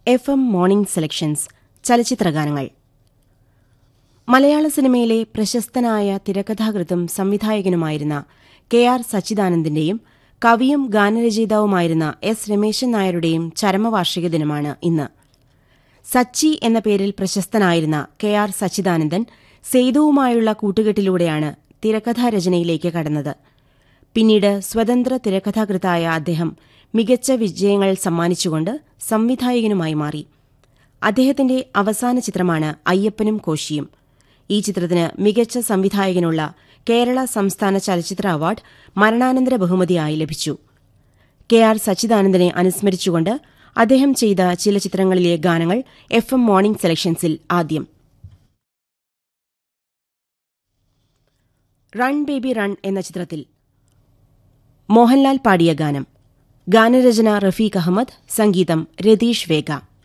F M morning selections ചലച്ചിത്രഗാനങ്ങൾ മലയാള സിനിമയിലെ പ്രശസ്തനായ തിരക്കഥാകൃത്തും സംവിധായകനുമായിരുന്ന കെ ആർ സച്ചിദാനന്ദന്റെയും കവിയും ഗാനരചയിതാവുമായിരുന്ന എസ് രമേശൻ നായരുടെയും ചരമവാർഷിക ദിനമാണ് ഇന്ന് സച്ചി എന്ന പേരിൽ പ്രശസ്തനായിരുന്ന കെ ആർ സച്ചിദാനന്ദൻ സേതുവുമായുള്ള കൂട്ടുകെട്ടിലൂടെയാണ് തിരക്കഥാരചനയിലേക്ക് കടന്നത് പിന്നീട് സ്വതന്ത്ര തിരക്കഥാകൃത്തായ അദ്ദേഹം മികച്ച വിജയങ്ങൾ സമ്മാനിച്ചുകൊണ്ട് സംവിധായകനുമായി മാറി അദ്ദേഹത്തിന്റെ അവസാന ചിത്രമാണ് അയ്യപ്പനും കോശിയും ഈ ചിത്രത്തിന് മികച്ച സംവിധായകനുള്ള കേരള സംസ്ഥാന ചലച്ചിത്ര അവാർഡ് മരണാനന്തര ബഹുമതിയായി ലഭിച്ചു കെ ആർ സച്ചിദാനന്ദനെ അനുസ്മരിച്ചുകൊണ്ട് അദ്ദേഹം ചെയ്ത ചില ചിത്രങ്ങളിലെ ഗാനങ്ങൾ എഫ് എം മോർണിംഗ് സെലക്ഷൻസിൽ ആദ്യം റൺ ബേബി റൺ എന്ന ചിത്രത്തിൽ മോഹൻലാൽ പാടിയ ഗാനം ഗാനരചന റഫീഖ് അഹമ്മദ് സംഗീതം രതീഷ് വേഗ